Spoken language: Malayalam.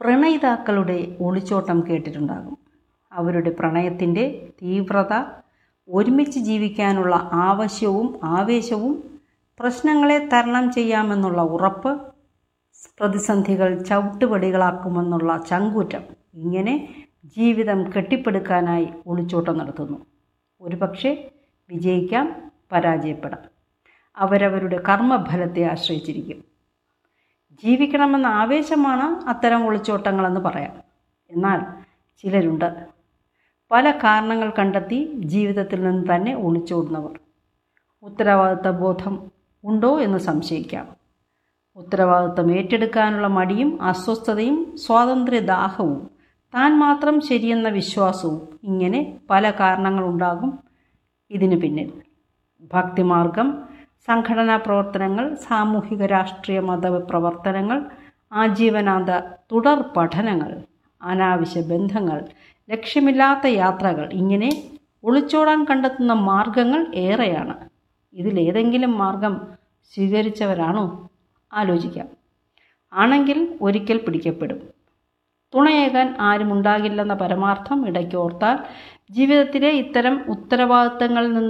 പ്രണയിതാക്കളുടെ ഒളിച്ചോട്ടം കേട്ടിട്ടുണ്ടാകും അവരുടെ പ്രണയത്തിൻ്റെ തീവ്രത ഒരുമിച്ച് ജീവിക്കാനുള്ള ആവശ്യവും ആവേശവും പ്രശ്നങ്ങളെ തരണം ചെയ്യാമെന്നുള്ള ഉറപ്പ് പ്രതിസന്ധികൾ ചവിട്ടുപടികളാക്കുമെന്നുള്ള ചങ്കൂറ്റം ഇങ്ങനെ ജീവിതം കെട്ടിപ്പടുക്കാനായി ഒളിച്ചോട്ടം നടത്തുന്നു ഒരുപക്ഷെ വിജയിക്കാം പരാജയപ്പെടാം അവരവരുടെ കർമ്മഫലത്തെ ആശ്രയിച്ചിരിക്കും ജീവിക്കണമെന്ന ആവേശമാണ് അത്തരം ഒളിച്ചോട്ടങ്ങളെന്ന് പറയാം എന്നാൽ ചിലരുണ്ട് പല കാരണങ്ങൾ കണ്ടെത്തി ജീവിതത്തിൽ നിന്ന് തന്നെ ഒളിച്ചോടുന്നവർ ഉത്തരവാദിത്ത ബോധം ഉണ്ടോ എന്ന് സംശയിക്കാം ഉത്തരവാദിത്തം ഏറ്റെടുക്കാനുള്ള മടിയും അസ്വസ്ഥതയും സ്വാതന്ത്ര്യദാഹവും താൻ മാത്രം ശരിയെന്ന വിശ്വാസവും ഇങ്ങനെ പല കാരണങ്ങളുണ്ടാകും ഇതിനു പിന്നിൽ ഭക്തിമാർഗം സംഘടനാ പ്രവർത്തനങ്ങൾ സാമൂഹിക രാഷ്ട്രീയ മത പ്രവർത്തനങ്ങൾ ആജീവനാന്ത തുടർ പഠനങ്ങൾ അനാവശ്യ ബന്ധങ്ങൾ ലക്ഷ്യമില്ലാത്ത യാത്രകൾ ഇങ്ങനെ ഒളിച്ചോടാൻ കണ്ടെത്തുന്ന മാർഗങ്ങൾ ഏറെയാണ് ഇതിലേതെങ്കിലും മാർഗം സ്വീകരിച്ചവരാണോ ആലോചിക്കാം ആണെങ്കിൽ ഒരിക്കൽ പിടിക്കപ്പെടും തുണയേകാൻ ആരും ഉണ്ടാകില്ലെന്ന പരമാർത്ഥം ഇടയ്ക്കോർത്താൽ ജീവിതത്തിലെ ഇത്തരം ഉത്തരവാദിത്തങ്ങളിൽ നിന്ന്